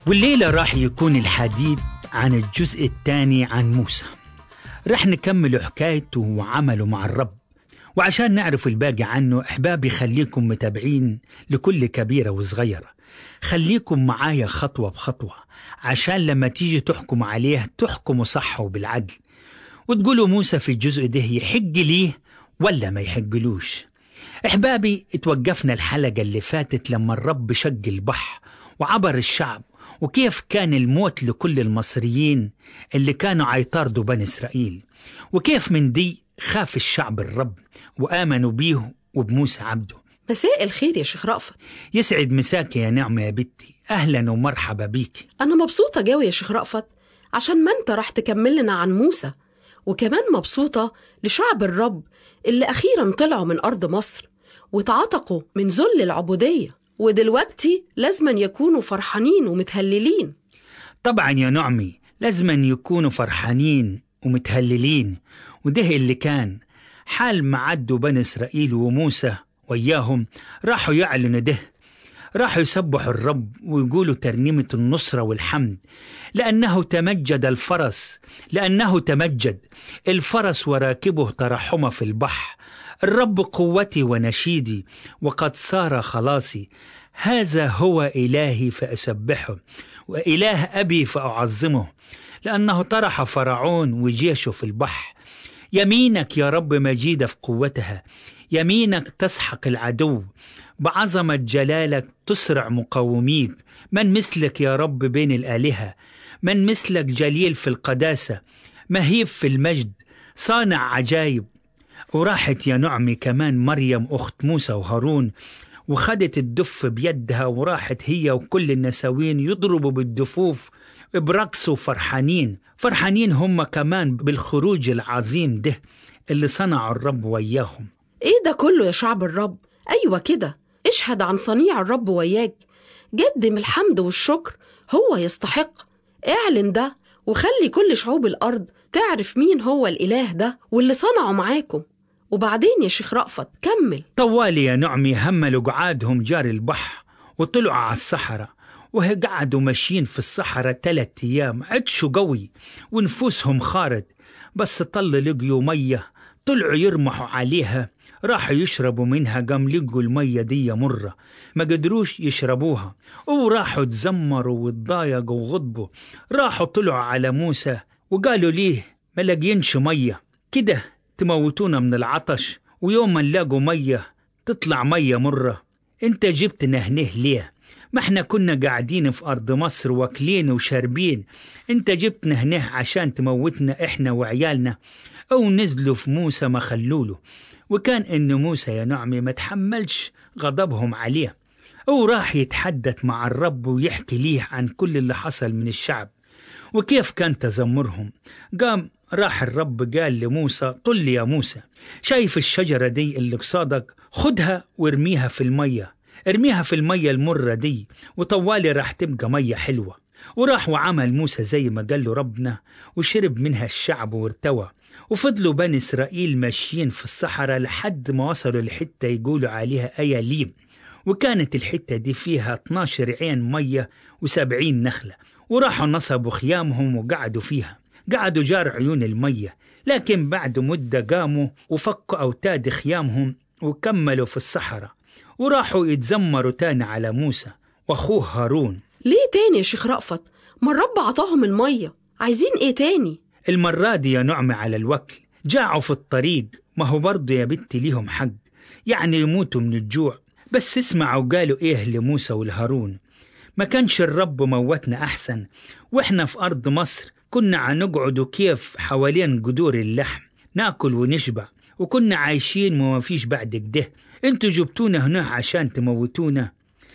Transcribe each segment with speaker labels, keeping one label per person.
Speaker 1: والليلة راح يكون الحديث عن الجزء الثاني عن موسى راح نكمل حكايته وعمله مع الرب وعشان نعرف الباقي عنه أحبابي خليكم متابعين لكل كبيرة وصغيرة خليكم معايا خطوة بخطوة عشان لما تيجي تحكم عليه تحكموا صح وبالعدل وتقولوا موسى في الجزء ده يحق ليه ولا ما يحقلوش احبابي اتوقفنا الحلقة اللي فاتت لما الرب شق البحر وعبر الشعب وكيف كان الموت لكل المصريين اللي كانوا عيطاردوا بني إسرائيل وكيف من دي خاف الشعب الرب وآمنوا بيه وبموسى عبده
Speaker 2: مساء الخير يا شيخ رأفت
Speaker 1: يسعد مساك يا نعمة يا بنتي أهلا ومرحبا بيك
Speaker 2: أنا مبسوطة جوي يا شيخ رأفت عشان ما أنت راح تكمل لنا عن موسى وكمان مبسوطة لشعب الرب اللي أخيرا طلعوا من أرض مصر واتعتقوا من ذل العبودية ودلوقتي لازما يكونوا فرحانين ومتهللين
Speaker 1: طبعا يا نعمي لازما يكونوا فرحانين ومتهللين وده اللي كان حال ما عدوا بني إسرائيل وموسى وياهم راحوا يعلنوا ده راحوا يسبحوا الرب ويقولوا ترنيمة النصرة والحمد لأنه تمجد الفرس لأنه تمجد الفرس وراكبه ترحم في البحر الرب قوتي ونشيدي وقد صار خلاصي هذا هو إلهي فأسبحه وإله أبي فأعظمه لأنه طرح فرعون وجيشه في البحر يمينك يا رب مجيدة في قوتها يمينك تسحق العدو بعظمة جلالك تسرع مقاوميك من مثلك يا رب بين الآلهة من مثلك جليل في القداسة مهيب في المجد صانع عجايب وراحت يا نعمي كمان مريم أخت موسى وهارون وخدت الدف بيدها وراحت هي وكل النساوين يضربوا بالدفوف برقص وفرحانين فرحانين هم كمان بالخروج العظيم ده اللي صنعه الرب وياهم
Speaker 2: إيه ده كله يا شعب الرب أيوة كده اشهد عن صنيع الرب وياك قدم الحمد والشكر هو يستحق اعلن ده وخلي كل شعوب الأرض تعرف مين هو الإله ده واللي صنعه معاكم وبعدين يا شيخ رأفت كمل
Speaker 1: طوالي يا نعمي هملوا قعادهم جار البحر وطلعوا على الصحراء وهي قعدوا ماشيين في الصحراء تلات أيام عطشوا قوي ونفوسهم خارد بس طل لقيوا مية طلعوا يرمحوا عليها راحوا يشربوا منها قام لقوا المية دي مرة ما قدروش يشربوها وراحوا تزمروا واتضايقوا وغضبوا راحوا طلعوا على موسى وقالوا ليه ما لاقينش مية كده تموتونا من العطش ويوم ما نلاقوا مية تطلع مية مرة انت جبتنا هنه ليه ما احنا كنا قاعدين في أرض مصر واكلين وشاربين انت جبتنا هنه عشان تموتنا احنا وعيالنا او نزلوا في موسى ما خلوله وكان ان موسى يا نعمي ما تحملش غضبهم عليه او راح يتحدث مع الرب ويحكي ليه عن كل اللي حصل من الشعب وكيف كان تذمرهم قام راح الرب قال لموسى طل يا موسى شايف الشجرة دي اللي قصادك خدها وارميها في المية ارميها في المية المرة دي وطوالي راح تبقى مية حلوة وراح وعمل موسى زي ما قال له ربنا وشرب منها الشعب وارتوى وفضلوا بني إسرائيل ماشيين في الصحراء لحد ما وصلوا لحتة يقولوا عليها أياليم وكانت الحتة دي فيها 12 عين مية و70 نخلة وراحوا نصبوا خيامهم وقعدوا فيها قعدوا جار عيون المية لكن بعد مدة قاموا وفكوا أوتاد خيامهم وكملوا في الصحراء وراحوا يتزمروا تاني على موسى وأخوه هارون
Speaker 2: ليه تاني يا شيخ رأفت ما الرب عطاهم المية عايزين ايه تاني
Speaker 1: المرة دي يا نعمة على الوكل جاعوا في الطريق ما هو برضه يا بنتي ليهم حق يعني يموتوا من الجوع بس اسمعوا قالوا ايه لموسى والهارون ما كانش الرب موتنا أحسن وإحنا في أرض مصر كنا عنقعدوا كيف حوالين جذور اللحم ناكل ونشبع وكنا عايشين وما فيش بعد كده انتوا جبتونا هنا عشان تموتونا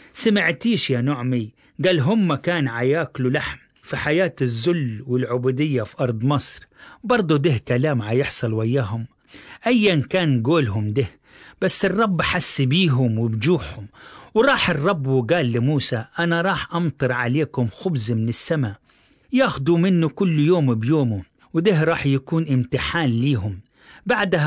Speaker 1: سمعتيش يا نعمي قال هم كان عياكلوا لحم في حياة الذل والعبودية في أرض مصر برضو ده كلام عيحصل وياهم أيا كان قولهم ده بس الرب حس بيهم وبجوعهم وراح الرب وقال لموسى أنا راح أمطر عليكم خبز من السماء ياخدوا منه كل يوم بيومه وده راح يكون امتحان ليهم بعدها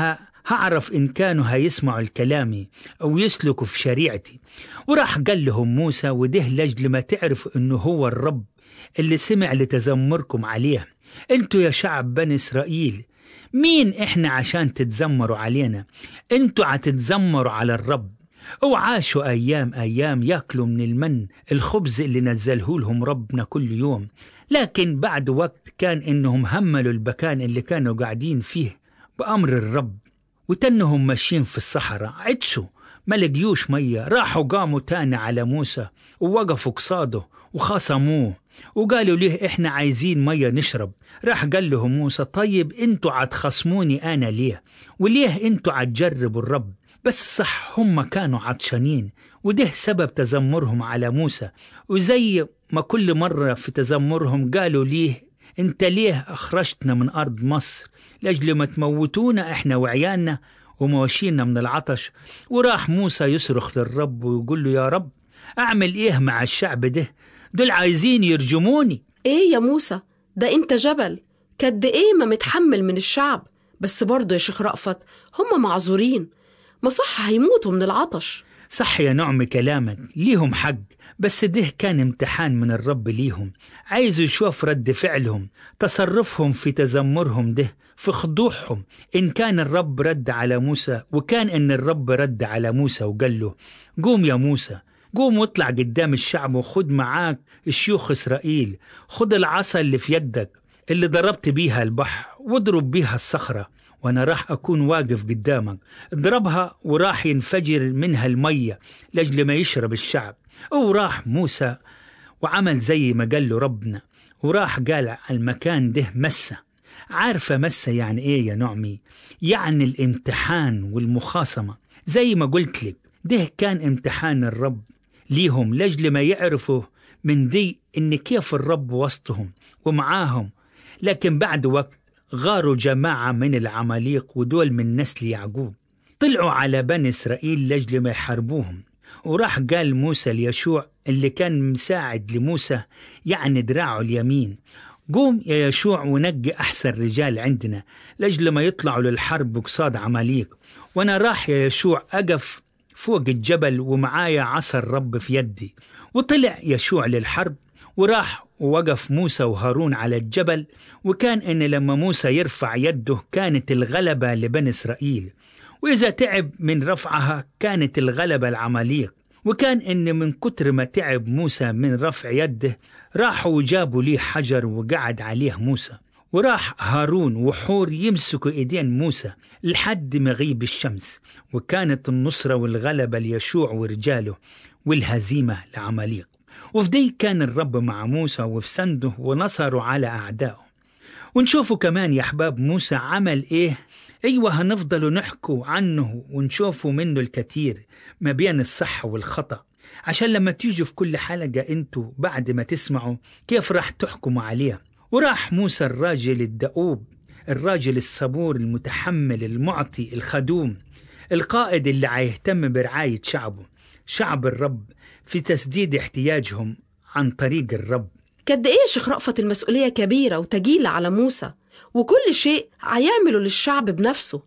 Speaker 1: هعرف إن كانوا هيسمعوا الكلامي أو يسلكوا في شريعتي وراح قال لهم موسى وده لجل ما تعرف إنه هو الرب اللي سمع لتذمركم عليه انتوا يا شعب بني إسرائيل مين إحنا عشان تتذمروا علينا انتوا هتتذمروا على الرب وعاشوا أيام أيام ياكلوا من المن الخبز اللي نزله لهم ربنا كل يوم لكن بعد وقت كان إنهم هملوا المكان اللي كانوا قاعدين فيه بأمر الرب وتنهم ماشيين في الصحراء عطشوا ما لقيوش مية راحوا قاموا تاني على موسى ووقفوا قصاده وخصموه وقالوا ليه احنا عايزين مية نشرب راح قال لهم موسى طيب انتوا عتخصموني انا ليه وليه انتوا عتجربوا الرب بس صح هم كانوا عطشانين وده سبب تذمرهم على موسى وزي ما كل مرة في تذمرهم قالوا ليه انت ليه اخرجتنا من ارض مصر لاجل ما تموتونا احنا وعيالنا ومواشينا من العطش وراح موسى يصرخ للرب ويقول له يا رب اعمل ايه مع الشعب ده دول عايزين يرجموني
Speaker 2: ايه يا موسى ده انت جبل قد ايه ما متحمل من الشعب بس برضه يا شيخ رأفت هم معذورين ما صح هيموتوا من العطش
Speaker 1: صح يا نعم كلامك ليهم حق بس ده كان امتحان من الرب ليهم عايز يشوف رد فعلهم تصرفهم في تذمرهم ده في خضوعهم إن كان الرب رد على موسى وكان إن الرب رد على موسى وقال له قوم يا موسى قوم واطلع قدام الشعب وخد معاك شيوخ إسرائيل خد العصا اللي في يدك اللي ضربت بيها البحر واضرب بيها الصخرة وأنا راح أكون واقف قدامك اضربها وراح ينفجر منها المية لأجل ما يشرب الشعب وراح موسى وعمل زي ما قال له ربنا وراح قال المكان ده مسة عارفة مسة يعني إيه يا نعمي يعني الامتحان والمخاصمة زي ما قلت لك ده كان امتحان الرب ليهم لجل ما يعرفوا من دي إن كيف الرب وسطهم ومعاهم لكن بعد وقت غاروا جماعة من العماليق ودول من نسل يعقوب طلعوا على بني إسرائيل لجل ما يحاربوهم وراح قال موسى ليشوع اللي كان مساعد لموسى يعني دراعه اليمين قوم يا يشوع ونقي أحسن رجال عندنا لجل ما يطلعوا للحرب قصاد عماليق وأنا راح يا يشوع أقف فوق الجبل ومعايا عصا الرب في يدي وطلع يشوع للحرب وراح ووقف موسى وهارون على الجبل وكان إن لما موسى يرفع يده كانت الغلبة لبني إسرائيل وإذا تعب من رفعها كانت الغلبة العماليق وكان إن من كتر ما تعب موسى من رفع يده راحوا وجابوا ليه حجر وقعد عليه موسى وراح هارون وحور يمسكوا ايدين موسى لحد ما غيب الشمس وكانت النصرة والغلبة ليشوع ورجاله والهزيمة لعماليق وفي دي كان الرب مع موسى وفي سنده ونصروا على أعدائه ونشوفوا كمان يا أحباب موسى عمل إيه أيوة هنفضلوا نحكوا عنه ونشوفوا منه الكثير ما بين الصح والخطأ عشان لما تيجوا في كل حلقة انتوا بعد ما تسمعوا كيف راح تحكموا عليه وراح موسى الراجل الدؤوب الراجل الصبور المتحمل المعطي الخدوم القائد اللي هيهتم برعاية شعبه شعب الرب في تسديد احتياجهم عن طريق الرب
Speaker 2: قد ايه يا شيخ رأفت المسؤولية كبيرة وتجيلة على موسى وكل شيء هيعمله للشعب بنفسه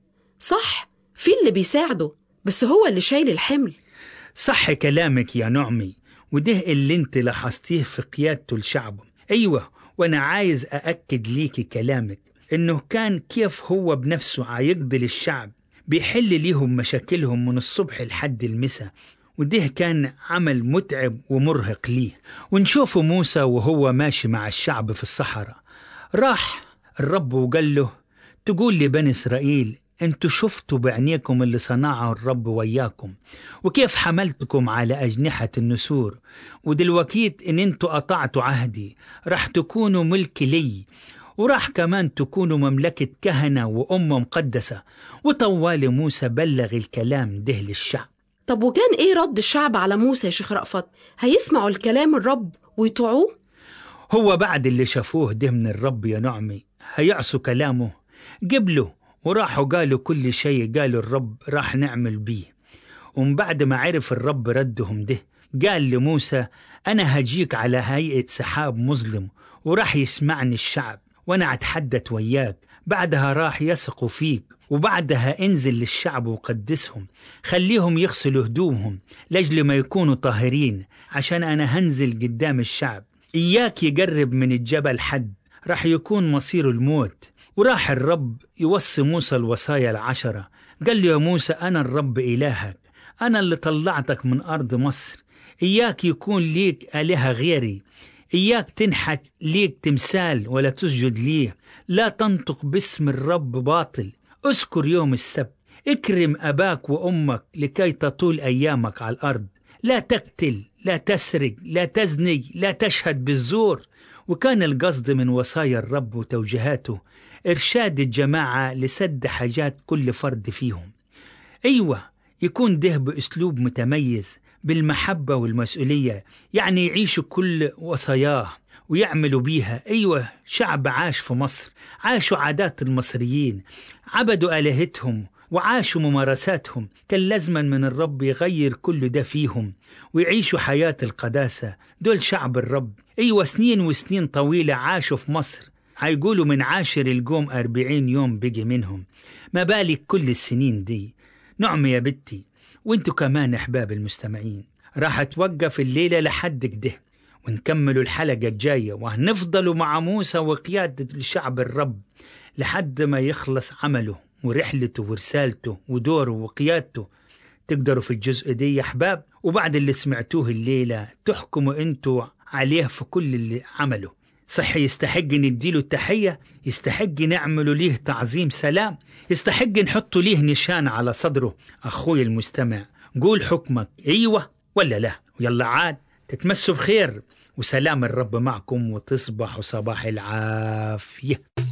Speaker 2: صح في اللي بيساعده بس هو اللي شايل الحمل
Speaker 1: صح كلامك يا نعمي وده اللي انت لاحظتيه في قيادته لشعبه ايوه وانا عايز ااكد ليكي كلامك انه كان كيف هو بنفسه عيقضي للشعب بيحل ليهم مشاكلهم من الصبح لحد المساء وده كان عمل متعب ومرهق ليه ونشوفه موسى وهو ماشي مع الشعب في الصحراء راح الرب وقال له تقول لبني إسرائيل انتوا شفتوا بعينيكم اللي صنعه الرب وياكم وكيف حملتكم على أجنحة النسور ودلوقيت إن انتوا قطعتوا عهدي راح تكونوا ملك لي وراح كمان تكونوا مملكة كهنة وأمة مقدسة وطوال موسى بلغ الكلام ده للشعب
Speaker 2: طب وكان ايه رد الشعب على موسى يا شيخ رأفت هيسمعوا الكلام الرب ويطوعوه
Speaker 1: هو بعد اللي شافوه ده من الرب يا نعمي هيعصوا كلامه قبلوا وراحوا قالوا كل شيء قالوا الرب راح نعمل بيه ومن بعد ما عرف الرب ردهم ده قال لموسى أنا هجيك على هيئة سحاب مظلم وراح يسمعني الشعب وأنا أتحدث وياك بعدها راح يثقوا فيك وبعدها انزل للشعب وقدسهم خليهم يغسلوا هدومهم لأجل ما يكونوا طاهرين عشان أنا هنزل قدام الشعب إياك يقرب من الجبل حد راح يكون مصير الموت وراح الرب يوصي موسى الوصايا العشرة قال له يا موسى أنا الرب إلهك أنا اللي طلعتك من أرض مصر إياك يكون ليك آلهة غيري إياك تنحت ليك تمثال ولا تسجد ليه لا تنطق باسم الرب باطل اذكر يوم السبت اكرم أباك وأمك لكي تطول أيامك على الأرض لا تقتل لا تسرق لا تزني لا تشهد بالزور وكان القصد من وصايا الرب وتوجيهاته إرشاد الجماعة لسد حاجات كل فرد فيهم أيوة يكون ده بأسلوب متميز بالمحبة والمسؤولية يعني يعيشوا كل وصاياه ويعملوا بيها أيوة شعب عاش في مصر عاشوا عادات المصريين عبدوا آلهتهم وعاشوا ممارساتهم كان لازما من الرب يغير كل ده فيهم ويعيشوا حياة القداسة دول شعب الرب أيوة سنين وسنين طويلة عاشوا في مصر هيقولوا من عاشر الجوم أربعين يوم بقي منهم ما بالك كل السنين دي نعم يا بنتي وانتوا كمان أحباب المستمعين راح توقف الليلة لحد كده ونكملوا الحلقة الجاية وهنفضلوا مع موسى وقيادة الشعب الرب لحد ما يخلص عمله ورحلته ورسالته ودوره وقيادته تقدروا في الجزء دي يا أحباب وبعد اللي سمعتوه الليلة تحكموا انتوا عليه في كل اللي عمله صح يستحق نديله التحية يستحق نعمله ليه تعظيم سلام يستحق نحطه ليه نشان على صدره أخوي المستمع قول حكمك أيوة ولا لا ويلا عاد تتمسوا بخير وسلام الرب معكم وتصبحوا صباح العافيه